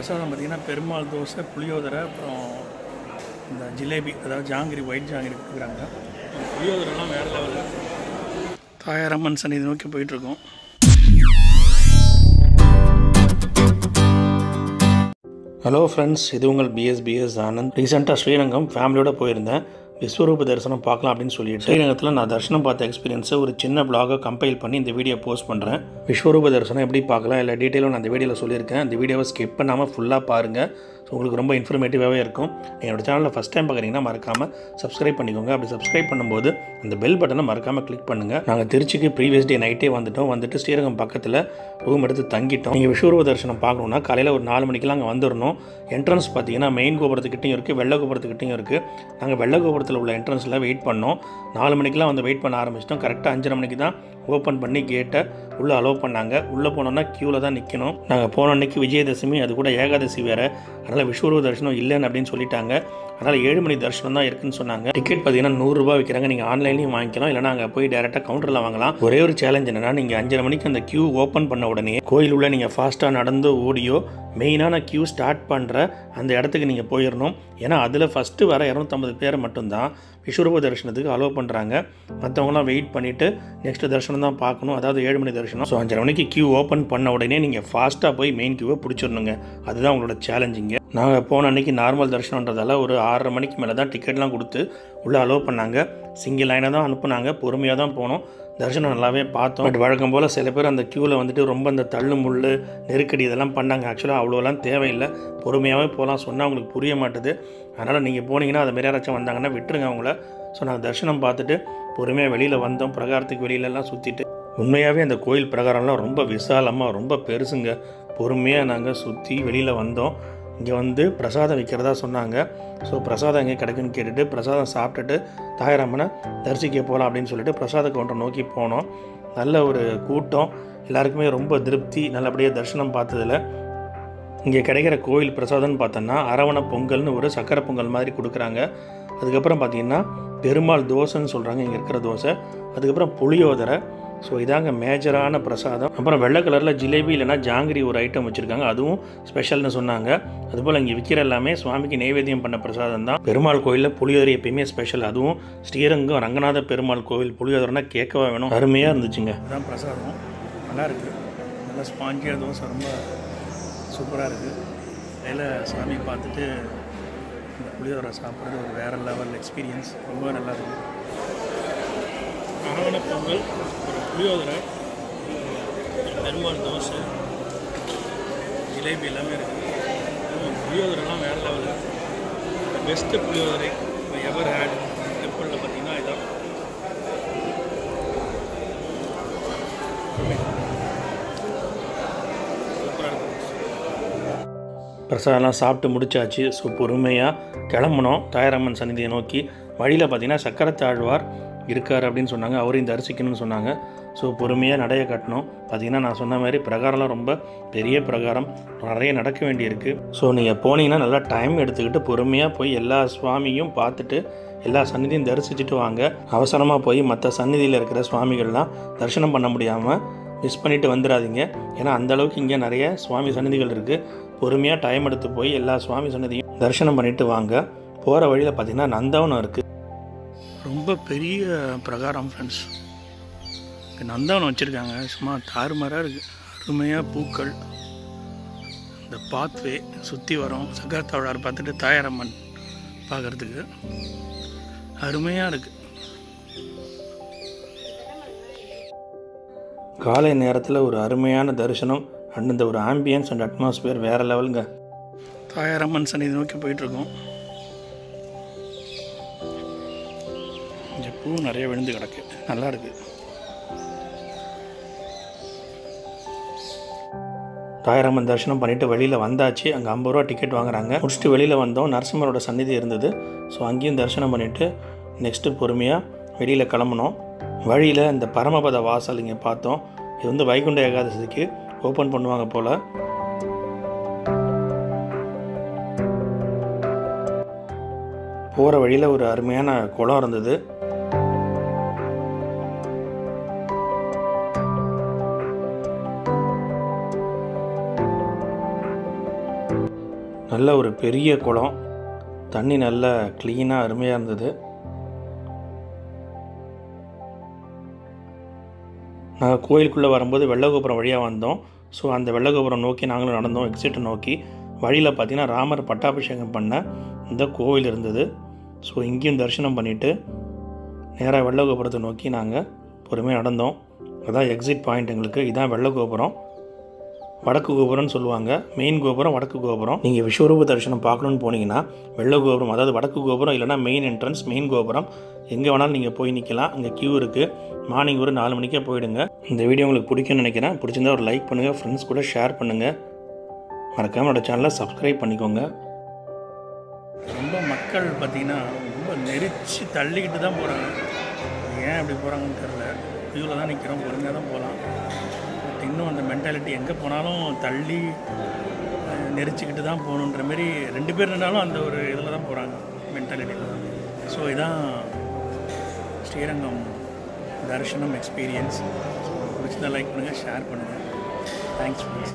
பிரசாதம் பார்த்திங்கன்னா பெருமாள் தோசை புளியோதரை அப்புறம் இந்த ஜிலேபி அதாவது ஜாங்கிரி ஒயிட் ஜாங்கிரி கொடுக்குறாங்க புளியோதரைலாம் வேறு லெவலில் தாயாரம்மன் சன்னிதி நோக்கி போயிட்டுருக்கோம் ஹலோ ஃப்ரெண்ட்ஸ் இது உங்கள் பிஎஸ்பிஎஸ் ஆனந்த் ரீசெண்டாக ஸ்ரீரங்கம் ஃபேமிலியோட போயிருந்தேன் விஸ்வரூப தரிசனம் பார்க்கலாம் அப்படின்னு சொல்லிட்டு ஸ்ரீரங்கத்தில் நான் தரிசனம் பார்த்த எக்ஸ்பீரியன்ஸை ஒரு சின்ன பிளாகை கம்பைல் பண்ணி இந்த வீடியோ போஸ்ட் பண்ணுறேன் விஸ்வரூப தரிசனம் எப்படி பார்க்கலாம் எல்லா டீட்டெயிலும் நான் அந்த வீடியோவில் சொல்லியிருக்கேன் அந்த வீடியோவை ஸ்கிப் பண்ணாமல் ஃபுல்லாக பாருங்கள் ஸோ உங்களுக்கு ரொம்ப இன்ஃபர்மேட்டிவாகவே இருக்கும் என்னோட சேனலில் ஃபஸ்ட் டைம் பார்க்குறீங்கன்னா மறக்காமல் சப்ஸ்கிரைப் பண்ணிக்கோங்க அப்படி சப்ஸ்கிரைப் பண்ணும்போது அந்த பெல் பட்டனை மறக்காமல் கிளிக் பண்ணுங்கள் நாங்கள் திருச்சிக்கு ப்ரீவியஸ் டே நைட்டே வந்துட்டோம் வந்துட்டு ஸ்ரீரங்கம் பக்கத்தில் ரூம் எடுத்து தங்கிட்டோம் நீங்கள் விஸ்வரூப தரிசனம் பார்க்கணுன்னா காலையில் ஒரு நாலு மணிக்கெலாம் அங்கே வந்துடணும் என்ட்ரன்ஸ் பார்த்தீங்கன்னா மெயின் கோபுரத்துக்கிட்டையும் இருக்குது வெள்ளை கோபுரத்துக்கிட்டையும் இருக்குது நாங்கள் வெள்ளை கோபுரத்தில் உள்ள என்ட்ரன்ஸில் வெயிட் பண்ணோம் நாலு மணிக்கெலாம் வந்து வெயிட் பண்ண ஆரம்பிச்சிட்டோம் கரெக்டாக அஞ்சரை மணிக்கு தான் ஓப்பன் பண்ணி கேட்டை உள்ளே அலோவ் பண்ணாங்க உள்ளே போனோன்னா க்யூவில் தான் நிற்கணும் நாங்கள் போன அன்னைக்கு விஜயதசமி அது கூட ஏகாதசி வேறு அதனால் விஸ்வரூப தரிசனம் இல்லைன்னு அப்படின்னு சொல்லிட்டாங்க அதனால் ஏழு மணி தரிசனம் தான் இருக்குன்னு சொன்னாங்க டிக்கெட் பார்த்தீங்கன்னா நூறுரூபா விற்கிறாங்க நீங்கள் ஆன்லைன்லையும் வாங்கிக்கலாம் இல்லைனா அங்கே போய் டேரெக்டாக கவுண்டரில் வாங்கலாம் ஒரே ஒரு சேலஞ்ச் என்னன்னா நீங்கள் அஞ்சரை மணிக்கு அந்த க்யூ ஓப்பன் பண்ண உடனே கோயில் உள்ள நீங்கள் ஃபாஸ்ட்டாக நடந்து ஓடியோ மெயினான க்யூ ஸ்டார்ட் பண்ணுற அந்த இடத்துக்கு நீங்கள் போயிடணும் ஏன்னா அதில் ஃபஸ்ட்டு வர இரநூத்தம்பது பேரை மட்டும்தான் விஸ்வரூப தரிசனத்துக்கு அலோவ் பண்ணுறாங்க மற்றவங்களாம் வெயிட் பண்ணிவிட்டு நெக்ஸ்ட் தரிசனம் தான் பார்க்கணும் அதாவது ஏழு மணி தரிசனம் ஸோ அஞ்சரை மணிக்கு க்யூ ஓப்பன் பண்ண உடனே நீங்கள் ஃபாஸ்ட்டாக போய் மெயின் க்யூவை பிடிச்சிடணுங்க அதுதான் உங்களோட சேலஞ்சிங்க நாங்கள் போன அன்னைக்கு நார்மல் தரிசனன்றதால ஒரு ஆறரை மணிக்கு மேலே தான் டிக்கெட்லாம் கொடுத்து உள்ளே அலோவ் பண்ணாங்க சிங்கிள் லைனை தான் அனுப்புனாங்க பொறுமையாக தான் போனோம் தரிசனம் நல்லாவே பார்த்தோம் பட் வழக்கம் போல் சில பேர் அந்த க்யூவில் வந்துட்டு ரொம்ப அந்த தள்ளு முள் நெருக்கடி இதெல்லாம் பண்ணாங்க ஆக்சுவலாக அவ்வளோலாம் தேவையில்லை பொறுமையாகவே போகலாம் சொன்னால் உங்களுக்கு புரிய மாட்டுது அதனால் நீங்கள் போனீங்கன்னா அது மாரி யாராச்சும் வந்தாங்கன்னா விட்டுருங்க அவங்கள ஸோ நாங்கள் தரிசனம் பார்த்துட்டு பொறுமையாக வெளியில் வந்தோம் பிரகாரத்துக்கு வெளியிலலாம் சுற்றிட்டு உண்மையாகவே அந்த கோயில் பிரகாரம்லாம் ரொம்ப விசாலமாக ரொம்ப பெருசுங்க பொறுமையாக நாங்கள் சுற்றி வெளியில் வந்தோம் இங்கே வந்து பிரசாதம் விற்கிறதா சொன்னாங்க ஸோ பிரசாதம் எங்கே கிடைக்குன்னு கேட்டுட்டு பிரசாதம் சாப்பிட்டுட்டு தாயராமனை தரிசிக்க போகலாம் அப்படின்னு சொல்லிட்டு பிரசாத கவுண்டர் நோக்கி போனோம் நல்ல ஒரு கூட்டம் எல்லாருக்குமே ரொம்ப திருப்தி நல்லபடியாக தரிசனம் பார்த்ததில் இங்கே கிடைக்கிற கோயில் பிரசாதம்னு பார்த்தோன்னா அரவண பொங்கல்னு ஒரு சக்கரை பொங்கல் மாதிரி கொடுக்குறாங்க அதுக்கப்புறம் பார்த்தீங்கன்னா பெருமாள் தோசைன்னு சொல்கிறாங்க இங்கே இருக்கிற தோசை அதுக்கப்புறம் புளியோதரை ஸோ இதாங்க மேஜரான பிரசாதம் அப்புறம் வெள்ளை கலரில் ஜிலேபி இல்லைனா ஜாங்கிரி ஒரு ஐட்டம் வச்சுருக்காங்க அதுவும் ஸ்பெஷல்னு சொன்னாங்க அதுபோல் இங்கே விற்கிற எல்லாமே சுவாமிக்கு நைவேத்தியம் பண்ண பிரசாதம் தான் பெருமாள் கோயிலில் புளியோதரை எப்பயுமே ஸ்பெஷல் அதுவும் ஸ்ரீரங்கம் ரங்கநாத பெருமாள் கோவில் புளியோதரைனா கேட்கவா வேணும் அருமையாக இருந்துச்சுங்க அதான் பிரசாதம் நல்லா இருக்குது நல்லா ஸ்பாஞ்சியாக தோசை ரொம்ப சூப்பராக இருக்குது அதில் சாமி பார்த்துட்டு இந்த புளியோதரை சாப்பிட்றது ஒரு வேறு லெவல் எக்ஸ்பீரியன்ஸ் ரொம்ப நல்லா இருக்குது அரவண பொங்கல் ஒரு புளியோதரை பெருமாள் தோசை ஜிலேபி எல்லாமே இருக்குது அதுவும் புளியோதரைலாம் வேறு லெவலில் பெஸ்ட்டு புளியோதரை எவர் ஹேட் டெம்பிளில் பார்த்தீங்கன்னா இதான் சூப்பராக இருக்கும் பிரசாதம்லாம் சாப்பிட்டு முடிச்சாச்சு ஸோ பொறுமையாக கிளம்புனோம் தாயாரம்மன் சன்னிதியை நோக்கி வழியில் பார்த்தீங்கன்னா சக்கரத்தாழ்வார் இருக்கார் அப்படின்னு சொன்னாங்க அவரையும் தரிசிக்கணும்னு சொன்னாங்க ஸோ பொறுமையாக நடைய கட்டணும் பார்த்தீங்கன்னா நான் சொன்ன மாதிரி பிரகாரம்லாம் ரொம்ப பெரிய பிரகாரம் நிறைய நடக்க வேண்டியிருக்கு ஸோ நீங்கள் போனீங்கன்னா நல்லா டைம் எடுத்துக்கிட்டு பொறுமையாக போய் எல்லா சுவாமியும் பார்த்துட்டு எல்லா சந்நிதியும் தரிசிச்சுட்டு வாங்க அவசரமாக போய் மற்ற சந்நிதியில் இருக்கிற சுவாமிகள்லாம் தரிசனம் பண்ண முடியாமல் மிஸ் பண்ணிவிட்டு வந்துடாதீங்க ஏன்னா அந்த அளவுக்கு இங்கே நிறைய சுவாமி சன்னதிகள் இருக்குது பொறுமையாக டைம் எடுத்து போய் எல்லா சுவாமி சன்னதியும் தரிசனம் பண்ணிட்டு வாங்க போகிற வழியில் பார்த்தீங்கன்னா நந்தவனம் இருக்குது ரொம்ப பெரிய பிரகாரம் ஃப்ரெண்ட்ஸ் இங்கே நந்தவனம் வச்சுருக்காங்க சும்மா தாறுமாறாக இருக்குது அருமையாக பூக்கள் இந்த பாத்வே சுற்றி வரோம் சக்கரத்தாழ்வார் பார்த்துட்டு தாயாரம்மன் பார்க்குறதுக்கு அருமையாக இருக்குது காலை நேரத்தில் ஒரு அருமையான தரிசனம் அண்ட் இந்த ஒரு ஆம்பியன்ஸ் அண்ட் அட்மாஸ்பியர் வேறு லெவலுங்க தாயாரம்மன் சன்னிதி நோக்கி போயிட்டுருக்கோம் இங்கே பூ நிறைய விழுந்து கிடக்கு நல்லா இருக்கு தாயாரம்மன் தரிசனம் பண்ணிவிட்டு வெளியில் வந்தாச்சு அங்கே ஐம்பது ரூபா டிக்கெட் வாங்குறாங்க முடிச்சுட்டு வெளியில் வந்தோம் நரசிம்மரோட சந்நிதி இருந்தது ஸோ அங்கேயும் தரிசனம் பண்ணிவிட்டு நெக்ஸ்ட்டு பொறுமையாக வெளியில் கிளம்புனோம் வழியில் இந்த பரமபத வாசல் இங்கே பார்த்தோம் இது வந்து வைகுண்ட ஏகாதசிக்கு ஓப்பன் பண்ணுவாங்க போல் போகிற வழியில் ஒரு அருமையான குளம் இருந்தது நல்ல ஒரு பெரிய குளம் தண்ணி நல்ல க்ளீனாக அருமையாக இருந்தது நாங்கள் கோயிலுக்குள்ளே வரும்போது வெள்ளகோபுரம் வழியாக வந்தோம் ஸோ அந்த வெள்ளகோபுரம் நோக்கி நாங்களும் நடந்தோம் எக்ஸிட்டை நோக்கி வழியில் பார்த்தீங்கன்னா ராமர் பட்டாபிஷேகம் பண்ண இந்த கோவில் இருந்தது ஸோ இங்கேயும் தரிசனம் பண்ணிவிட்டு நேராக வெள்ளகோபுரத்தை நோக்கி நாங்கள் பொறுமையாக நடந்தோம் அதான் எக்ஸிட் பாயிண்ட் எங்களுக்கு இதான் வெள்ளகோபுரம் வடக்கு கோபுரம்னு சொல்லுவாங்க மெயின் கோபுரம் வடக்கு கோபுரம் நீங்கள் விஸ்வரூப தரிசனம் பார்க்கணுன்னு போனீங்கன்னா வெள்ள கோபுரம் அதாவது வடக்கு கோபுரம் இல்லைனா மெயின் என்ட்ரன்ஸ் மெயின் கோபுரம் எங்கே வேணாலும் நீங்கள் போய் நிற்கலாம் அங்கே கியூ இருக்குது மார்னிங் ஒரு நாலு மணிக்கே போயிடுங்க இந்த வீடியோ உங்களுக்கு பிடிக்கும்னு நினைக்கிறேன் பிடிச்சிருந்தா ஒரு லைக் பண்ணுங்கள் ஃப்ரெண்ட்ஸ் கூட ஷேர் பண்ணுங்கள் மறக்காமல் என்னோட சேனலை சப்ஸ்கிரைப் பண்ணிக்கோங்க ரொம்ப மக்கள் பார்த்திங்கன்னா ரொம்ப நெரிச்சு தள்ளிக்கிட்டு தான் போகிறாங்க ஏன் அப்படி போகிறாங்கன்னு தெரில க்யூவில் தான் நிற்கிறோம் பொறுமையாக தான் போகலாம் பட் இன்னும் அந்த மென்டாலிட்டி எங்கே போனாலும் தள்ளி அஹ், நெரிச்சுக்கிட்டு தான் போகணுன்ற மாதிரி ரெண்டு பேர் இருந்தாலும் அந்த ஒரு இதில் தான் போகிறாங்க மென்டாலிட்டியில் தான் ஸோ இதான் ஸ்ரீரங்கம் தரிசனம் எக்ஸ்பீரியன்ஸ் பிடிச்சதா லைக் பண்ணுங்கள் ஷேர் பண்ணுங்கள் தேங்க்ஸ்